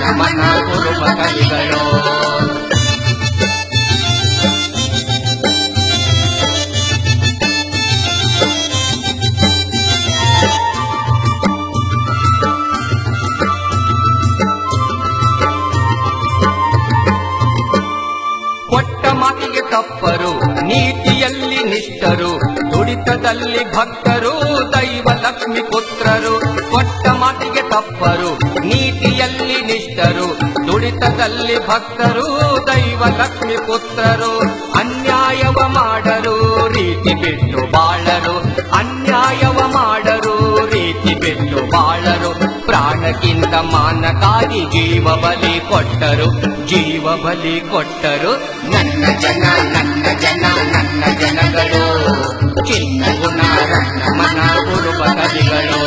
ಮನ ಕುರುಬ ಕಲಿಗಳು ಕೊಟ್ಟ ಮಾತಿಗೆ ತಪ್ಪರು ನೀತಿಯಲ್ಲಿ ನಿಷ್ಠರು ದುಡಿತದಲ್ಲಿ ಭಕ್ತರು ದೈವ ಲಕ್ಷ್ಮಿ ಪುತ್ರರು ಕೊಟ್ಟ ಮಾತಿಗೆ ತಪ್ಪರು ನೀತಿಯಲ್ಲಿ ನಿಷ್ಠರು ದುಡಿತದಲ್ಲಿ ಭಕ್ತರು ದೈವ ಲಕ್ಷ್ಮಿ ಪುತ್ರರು ಅನ್ಯಾಯವ ಮಾಡರು ರೀತಿ ಬಿಟ್ಟು ಬಾಳರು ಅನ್ಯಾಯವ ಮಾಡರು ರೀತಿ ಬಿಟ್ಟು ಬಾಳರು ಪ್ರಾಣಕ್ಕಿಂತ ಮಾನಕ್ಕಾಗಿ ಜೀವ ಬಲಿ ಕೊಟ್ಟರು ಜೀವ ಬಲಿ ಕೊಟ್ಟರು ನನ್ನ ಜನ ನನ್ನ ಜನ ನನ್ನ ಜನಗಳು ಚಿನ್ನ ಗುಣ ರತ್ನ ಮನ ಕುರುಬ ಕಲಿಗಳು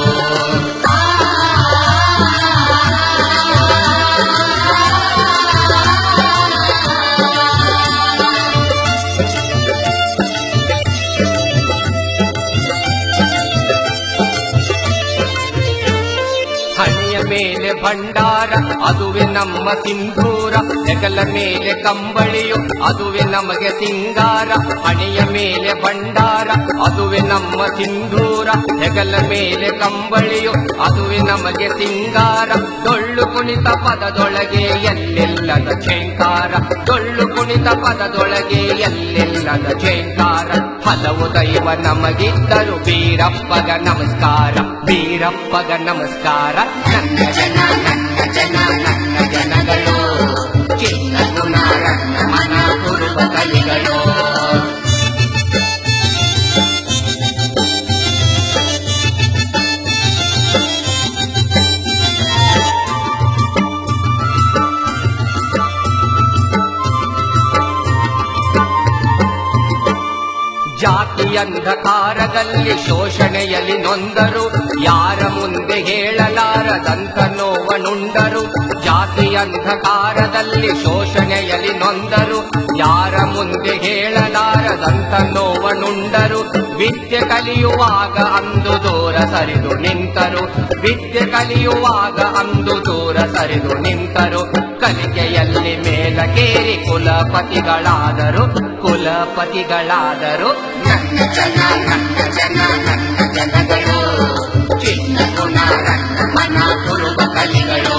ಹಣೆಯ ಮೇಲೆ ಭಂಡಾರ ಅದುವೆ ನಮ್ಮ ಸಿಂಧೂರ ಹೆಗಲ ಮೇಲೆ ಕಂಬಳಿಯು ಅದುವೆ ನಮಗೆ ಸಿಂಗಾರ ಹಣೆಯ ಮೇಲೆ ಭಂಡಾರ ಅದುವೆ ನಮ್ಮ ಸಿಂಧೂರ ಹೆಗಲ ಮೇಲೆ ಕಂಬಳಿಯು ಅದುವೆ ನಮಗೆ ಸಿಂಗಾರ ಡೊಳ್ಳು ಕುಣಿತ ಪದದೊಳಗೆ ಎಲ್ಲೆಲ್ಲದ ಝೇಂಕಾರ ಡೊಳ್ಳು ಕುಣಿತ ಪದದೊಳಗೆ ಎಲ್ಲೆಲ್ಲದ ಝೇಂಕಾರ ಹಲವು ದೈವ ನಮಗಿದ್ದರು ಬೀರಪ್ಪಗ ನಮಸ್ಕಾರ ಬೀರಪ್ಪಗ ನಮಸ್ಕಾರ ನನ್ನ ಜನ ನನ್ನ ಜನ ನನ್ನ ಜನಗಳು ಚಿನ್ನ ಗುಣ ರತ್ನ ಮನ ಕುರುಬ ಕಲಿಗಳು ಜಾತಿ ಅಂಧಕಾರದಲ್ಲಿ ಶೋಷಣೆಯಲ್ಲಿ ನೊಂದರು ಯಾರ ಮುಂದೆ ಹೇಳಲಾರದಂತ ನೋವನುಂಡರು ಜಾತಿ ಅಂಧಕಾರದಲ್ಲಿ ಶೋಷಣೆಯಲ್ಲಿ ನೊಂದರು ಯಾರ ಮುಂದೆ ಹೇಳಲಾರದಂತ ನೋವನುಂಡರು ವಿದ್ಯೆ ಕಲಿಯುವಾಗ ಅಂದು ದೂರ ಸರಿದು ನಿಂತರು ವಿದ್ಯೆ ಕಲಿಯುವಾಗ ಅಂದು ದೂರ ಸರಿದು ನಿಂತರು ಕಲಿಕೆಯಲ್ಲಿ ಮೇಲಕೇರಿ ಕುಲಪತಿಗಳಾದರು ಕುಲಪತಿಗಳಾದರು ನನ್ನ ಜನ ನನ್ನ ಜನ ನನ್ನ ಜನಗಳು ಚಿನ್ನ ಗುಣ ರತ್ನ ಮನ ಕುರುಬ ಕಲಿಗಳು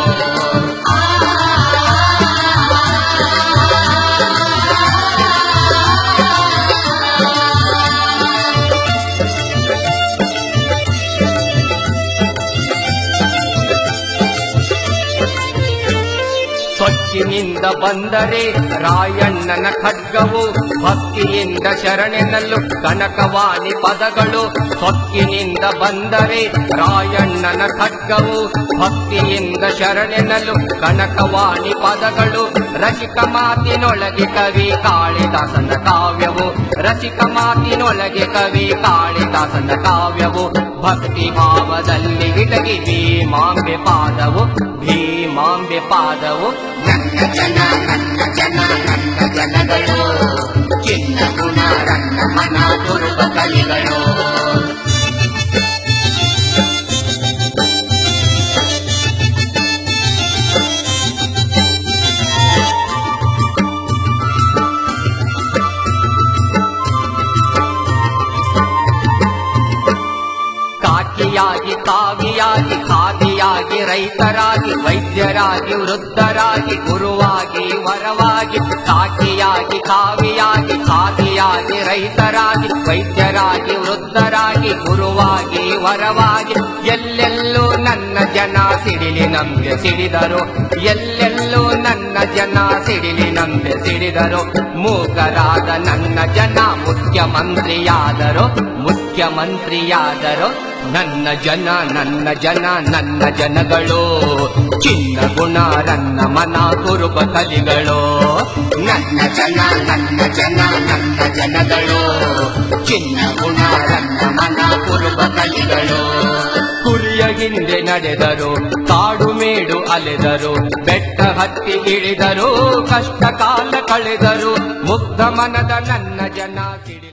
ಸೊಕ್ಕಿನಿಂದ ಬಂದರೆ ರಾಯಣ್ಣನ ಖಡ್ಗವು ಭಕ್ತಿಯಿಂದ ಶರಣೆನಲ್ಲೂ ಕನಕವಾಣಿ ಪದಗಳು ಸೊಕ್ಕಿನಿಂದ ಬಂದರೆ ರಾಯಣ್ಣನ ಖಡ್ಗವು ಭಕ್ತಿಯಿಂದ ಶರಣೆನಲ್ಲೂ ಕನಕವಾಣಿ ಪದಗಳು ರಸಿಕ ಮಾತಿನೊಳಗೆ ಕವಿ ಕಾಳಿದಾಸನ ಕಾವ್ಯವು ರಸಿಕ ಮಾತಿನೊಳಗೆ ಕವಿ ಕಾಳಿದಾಸನ ಕಾವ್ಯವು ಭಕ್ತಿ ಭಾವದಲ್ಲಿ ವಿಟಗಿ ಭೀಮಾಂಬೆ ಪಾದವು ಭೀಮಾಂಬೆ ಪಾದವು ನನ್ನ ಜನ ನನ್ನ ಜನ ನನ್ನ ಜನಗಳು ಚಿನ್ನ ಗುಣ ರನ್ನ ಮನ ಕುರುಬ ಕಲಿಗಳು ಕಾಕಿಯಾಗಿ ಕಾವಿಯಾಗಿ ಖಾದಿಯಾಗಿ ರೈತರಾಗಿ ವೈದ್ಯರಾಗಿ ವೃದ್ಧರಾಗಿ ಗುರುವಾಗಿ ವರವಾಗಿ ಕಾಕಿಯಾಗಿ ಕಾವಿಯಾಗಿ ಖಾದಿಯಾಗಿ ರೈತರಾಗಿ ವೈದ್ಯರಾಗಿ ವೃದ್ಧರಾಗಿ ಗುರುವಾಗಿ ವರವಾಗಿ ಎಲ್ಲೆಲ್ಲೂ ನನ್ನ ಜನ ಸಿಡಿಲಿ ನಂಬೆ ಸಿಡಿದರು ಎಲ್ಲೆಲ್ಲೂ ನನ್ನ ಜನ ಸಿಡಿಲಿ ನಂಬೆ ಸಿಡಿದರು ಮೂಕರಾದ ನನ್ನ ಜನ ಮುಖ್ಯಮಂತ್ರಿಯಾದರು ಮುಖ್ಯಮಂತ್ರಿಯಾದರು ನನ್ನ ಜನ ನನ್ನ ಜನ ನನ್ನ ಜನಗಳು ಚಿನ್ನ ಗುಣ ರನ್ನ ಮನ ಕುರುಬ ಕಲಿಗಳು ನನ್ನ ಜನ ನನ್ನ ಜನ ನನ್ನ ಜನಗಳು ಚಿನ್ನ ಗುಣ ರನ್ನ ಮನ ಕುರುಬ ಕಲಿಗಳು ಕುರಿಯ ಹಿಂದೆ ನಡೆದರು ಕಾಡು ಮೇಡು ಅಲೆದರು ಬೆಟ್ಟ ಹತ್ತಿ ಇಳಿದರು ಕಷ್ಟ ಕಾಲ ಕಳೆದರು ಮುಗ್ಧ ಮನದ ನನ್ನ ಜನ ಸಿಡಿ